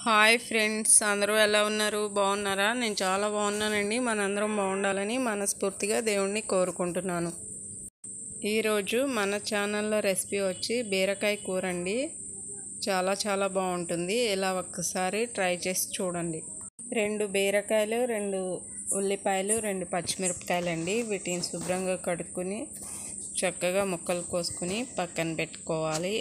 hi friends అందరూ ఎలా ఉన్నారు బాగున్నారా నేను చాలా బాగున్నానండి మనందరం బాగుండాలని మనస్ఫూర్తిగా దేవుణ్ణి కోరుకుంటున్నాను ఈరోజు మన ఛానల్లో రెసిపీ వచ్చి బీరకాయ కూర అండి చాలా చాలా బాగుంటుంది ఇలా ఒక్కసారి ట్రై చేసి చూడండి రెండు బీరకాయలు రెండు ఉల్లిపాయలు రెండు పచ్చిమిరపకాయలు అండి వీటిని శుభ్రంగా కడుక్కొని చక్కగా ముక్కలు కోసుకుని పక్కన పెట్టుకోవాలి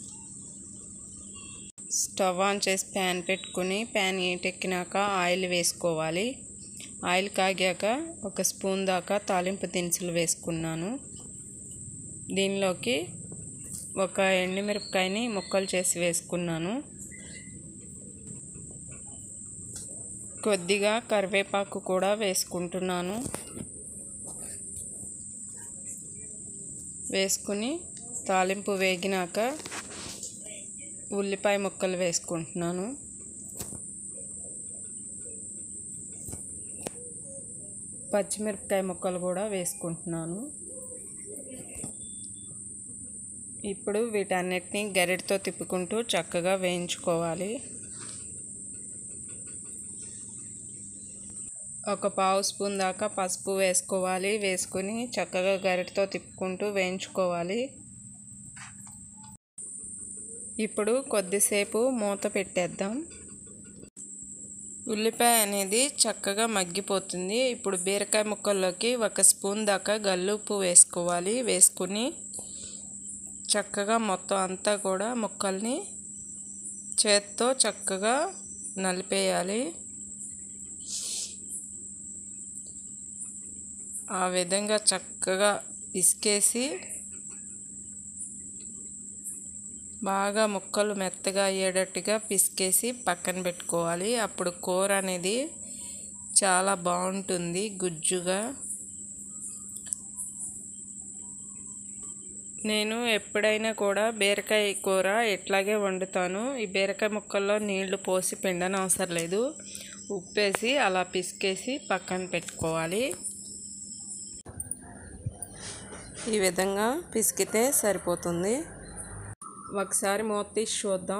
స్టవ్ ఆన్ చేసి ప్యాన్ పెట్టుకుని ప్యాన్ ఎక్కినాక ఆయిల్ వేసుకోవాలి ఆయిల్ కాగాక ఒక స్పూన్ దాకా తాలింపు దినుసులు వేసుకున్నాను దీనిలోకి ఒక ఎండుమిరపకాయని ముక్కలు చేసి వేసుకున్నాను కొద్దిగా కరివేపాకు కూడా వేసుకుంటున్నాను వేసుకుని తాలింపు వేగినాక ఉల్లిపాయ ముక్కలు వేసుకుంటున్నాను పచ్చిమిరపకాయ ముక్కలు కూడా వేసుకుంటున్నాను ఇప్పుడు వీటన్నిటిని గరిటతో తిప్పుకుంటూ చక్కగా వేయించుకోవాలి ఒక పావు స్పూన్ దాకా పసుపు వేసుకోవాలి వేసుకుని చక్కగా గరిటతో తిప్పుకుంటూ వేయించుకోవాలి ఇప్పుడు కొద్దిసేపు మూత పెట్టేద్దాం ఉల్లిపాయ అనేది చక్కగా మగ్గిపోతుంది ఇప్పుడు బీరకాయ ముక్కల్లోకి ఒక స్పూన్ దాకా గల్లుప్పు వేసుకోవాలి వేసుకుని చక్కగా మొత్తం అంతా కూడా ముక్కల్ని చేత్తో చక్కగా నలిపేయాలి ఆ విధంగా చక్కగా పిసికేసి బాగా ముక్కలు మెత్తగా అయ్యేటట్టుగా పిసికేసి పక్కన పెట్టుకోవాలి అప్పుడు కూర అనేది చాలా బాగుంటుంది గుజ్జుగా నేను ఎప్పుడైనా కూడా బీరకాయ కూర ఇట్లాగే వండుతాను ఈ బీరకాయ ముక్కల్లో నీళ్లు పోసి పిండని అవసరం లేదు ఉప్పేసి అలా పిసికేసి పక్కన పెట్టుకోవాలి ఈ విధంగా పిసికితే సరిపోతుంది ఒకసారి మూత తీసి చూద్దాం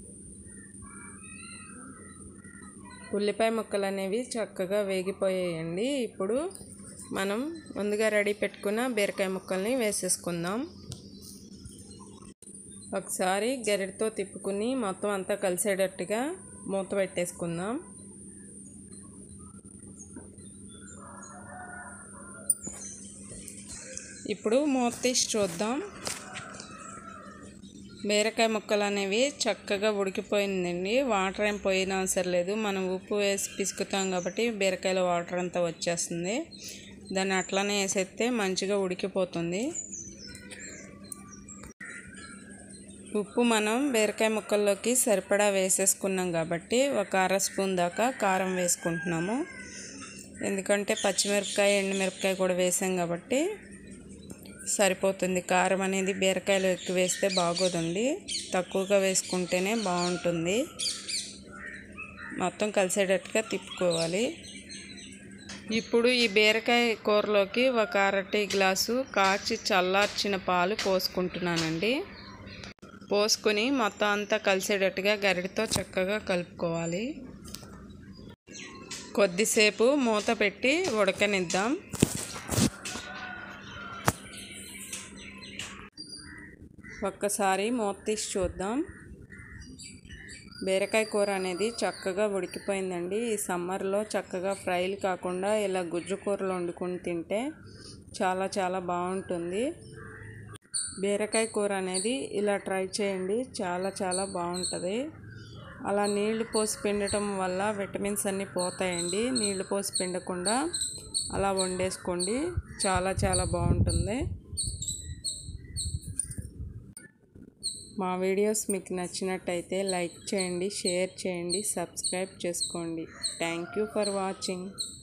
ఉల్లిపాయ ముక్కలు అనేవి చక్కగా వేగిపోయాయండి ఇప్పుడు మనం ముందుగా రెడీ పెట్టుకున్న బీరకాయ ముక్కల్ని వేసేసుకుందాం ఒకసారి గరిటతో తిప్పుకుని మొత్తం అంతా కలిసేటట్టుగా మూత పెట్టేసుకుందాం ఇప్పుడు మూత తీసి చూద్దాం బీరకాయ ముక్కలు అనేవి చక్కగా ఉడికిపోయిందండి వాటర్ ఏం పోయిన అవసరం లేదు మనం ఉప్పు వేసి పిసుకుతాం కాబట్టి బీరకాయలో వాటర్ అంతా వచ్చేస్తుంది దాన్ని అట్లానే వేసేస్తే మంచిగా ఉడికిపోతుంది ఉప్పు మనం బీరకాయ ముక్కల్లోకి సరిపడా వేసేసుకున్నాం కాబట్టి ఒక అర స్పూన్ దాకా కారం వేసుకుంటున్నాము ఎందుకంటే పచ్చిమిరపకాయ ఎండుమిరపకాయ కూడా వేసాం కాబట్టి సరిపోతుంది కారం అనేది బీరకాయలు ఎక్కువ వేస్తే బాగోదండి తక్కువగా వేసుకుంటేనే బాగుంటుంది మొత్తం కలిసేటట్టుగా తిప్పుకోవాలి ఇప్పుడు ఈ బీరకాయ కూరలోకి ఒక అరటి గ్లాసు కాచి చల్లార్చిన పాలు పోసుకుంటున్నానండి పోసుకొని మొత్తం అంతా కలిసేటట్టుగా గరిటతో చక్కగా కలుపుకోవాలి కొద్దిసేపు మూత పెట్టి ఉడకనిద్దాం ఒక్కసారి మూత తీసి చూద్దాం బీరకాయ కూర అనేది చక్కగా ఉడికిపోయిందండి ఈ సమ్మర్లో చక్కగా ఫ్రైలు కాకుండా ఇలా గుజ్జు కూరలు వండుకొని తింటే చాలా చాలా బాగుంటుంది బీరకాయ కూర అనేది ఇలా ట్రై చేయండి చాలా చాలా బాగుంటుంది అలా నీళ్లు పోసి పిండటం వల్ల విటమిన్స్ అన్నీ పోతాయండి నీళ్లు పోసి పిండకుండా అలా వండేసుకోండి చాలా చాలా బాగుంటుంది మా వీడియోస్ మీకు నచ్చినట్టయితే లైక్ చేయండి షేర్ చేయండి సబ్స్క్రైబ్ చేసుకోండి థ్యాంక్ యూ ఫర్ వాచింగ్